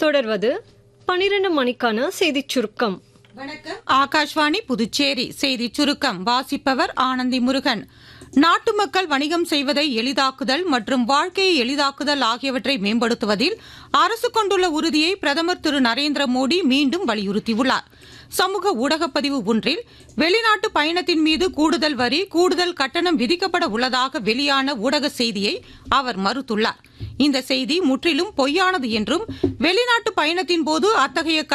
தொடர்வது பனிரெண்டு மணிக்கான செய்திச் சுருக்கம் வணக்கம் ஆகாஷ்வாணி புதுச்சேரி செய்தி சுருக்கம் வாசிப்பவர் ஆனந்தி முருகன் நாட்டு மக்கள் வணிகம் செய்வதை எளிதாக்குதல் மற்றும் வாழ்க்கையை எளிதாக்குதல் ஆகியவற்றை மேம்படுத்துவதில் அரசு கொண்டுள்ள உறுதியை பிரதமர் திரு நரேந்திர மோடி மீண்டும் வலியுறுத்தியுள்ளார் சமூக ஊடகப் பதிவு ஒன்றில் வெளிநாட்டு பயணத்தின் மீது கூடுதல் வரி கூடுதல் கட்டணம் விதிக்கப்பட உள்ளதாக வெளியான ஊடக செய்தியை அவர் மறுத்துள்ளார் இந்த செய்தி முற்றிலும் பொய்யானது என்றும் வெளிநாட்டு பயணத்தின் போது அத்தகைய